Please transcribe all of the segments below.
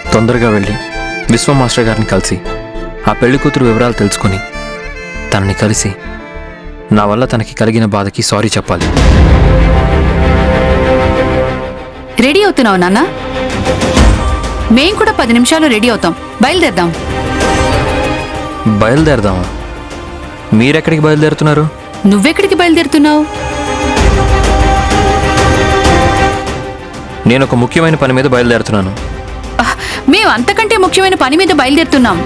తొందరగా వెళ్ళి విశ్వం మాస్టర్ గారిని కలిసి ఆ పెళ్లి కూతురు వివరాలు తెలుసుకొని తనని కలిసి నా వల్ల తనకి కలిగిన బాధకి సారీ చెప్పాలి రెడీ అవుతున్నావు నాన్న మేం కూడా పది నిమిషాలు రెడీ అవుతాం బయలుదేరదాం బయలుదేరదామా మీరెక్కడికి బయలుదేరుతున్నారు నువ్వెక్కడికి బయలుదేరుతున్నావు నేను ఒక ముఖ్యమైన పని మీద బయలుదేరుతున్నాను ఆహ్, మేం అంతకంటే ముఖ్యమైన పని మీద బయలుదేరుతున్నాం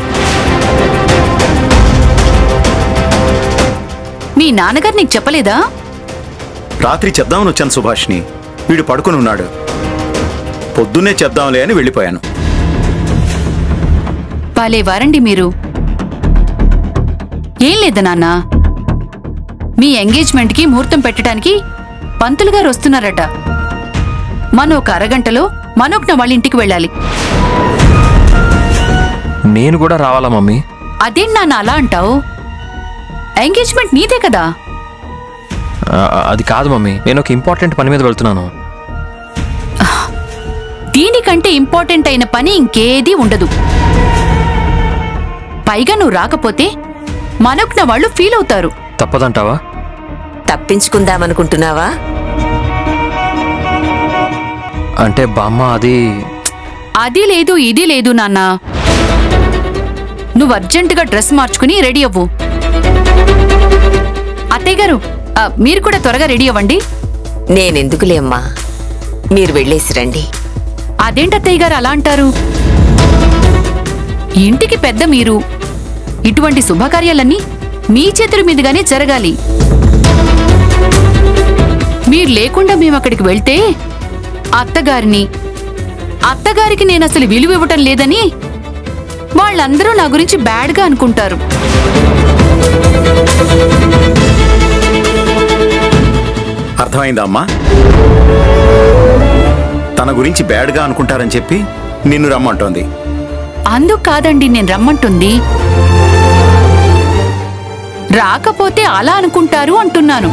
మీ నాన్నగారు నీకు చెప్పలేదా రాత్రి చెప్దామని వచ్చాను సుభాష్ని వీడు పడుకుని ఉన్నాడు పొద్దున్నే చెప్దాంలే అని వెళ్ళిపోయాను భలే వారండి మీరు ఏం లేదు నాన్న మీ ఎంగేజ్మెంట్కి ముహూర్తం పెట్టడానికి పంతులు గారు వస్తున్నారట మనం ఒక అరగంటలో మనోజ్ఞ వాళ్ళ ఇంటికి వెళ్ళాలి నేను కూడా రావాలా మమ్మీ అదేం నాన్న అలా అంటావు ఎంగేజ్మెంట్ నీదే కదా ఆ, అది కాదు మమ్మీ నేను ఒక ఇంపార్టెంట్ పని మీద వెళ్తున్నాను దీనికంటే ఇంపార్టెంట్ అయిన పని ఇంకేదీ ఉండదు పైగా నువ్వు రాకపోతే మనోజ్ఞ వాళ్ళు ఫీల్ అవుతారు తప్పదంటావా తప్పించుకుందామనుకుంటున్నావా అంటే బామ్మ అది అది లేదు ఇది లేదు నాన్న నువ్వు అర్జెంటుగా డ్రెస్ మార్చుకుని రెడీ అవ్వు అత్తయ్య గారు ఆ, మీరు కూడా త్వరగా రెడీ అవ్వండి నేనెందుకులే అమ్మా మీరు వెళ్ళేసి రండి అదేంటి అత్తయ్య గారు అలా అంటారు ఇంటికి పెద్ద మీరు ఇటువంటి శుభకార్యాలన్నీ మీ చేతుల మీదుగానే జరగాలి మీరు లేకుండా మేము అక్కడికి వెళ్తే అత్తగారిని అత్తగారికి నేను అసలు విలువ ఇవ్వటం లేదని వాళ్ళందరూ నా గురించి బ్యాడ్గా అనుకుంటారు అర్థమైందా అమ్మా తన గురించి బ్యాడ్గా అనుకుంటారని చెప్పి నిన్ను రమ్మంటోంది అందుకు కాదండి నేను రమ్మంటుంది రాకపోతే అలా అనుకుంటారు అంటున్నాను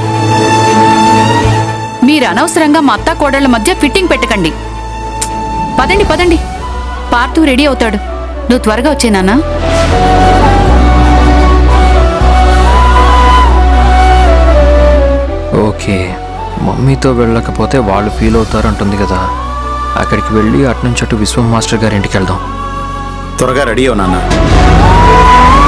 మీరు అనవసరంగా మా అత్త కోడళ్ళ మధ్య ఫిట్టింగ్ పెట్టకండి పదండి పదండి పార్థు రెడీ అవుతాడు నువ్వు త్వరగా వచ్చేనానా ఓకే మమ్మీతో వెళ్ళకపోతే వాళ్ళు ఫీల్ అవుతారు అంటుంది కదా అక్కడికి వెళ్ళి అటు నుంచి అటు విశ్వం మాస్టర్ గారి ఇంటికి వెళ్దాం త్వరగా రెడీ అవు నాన్న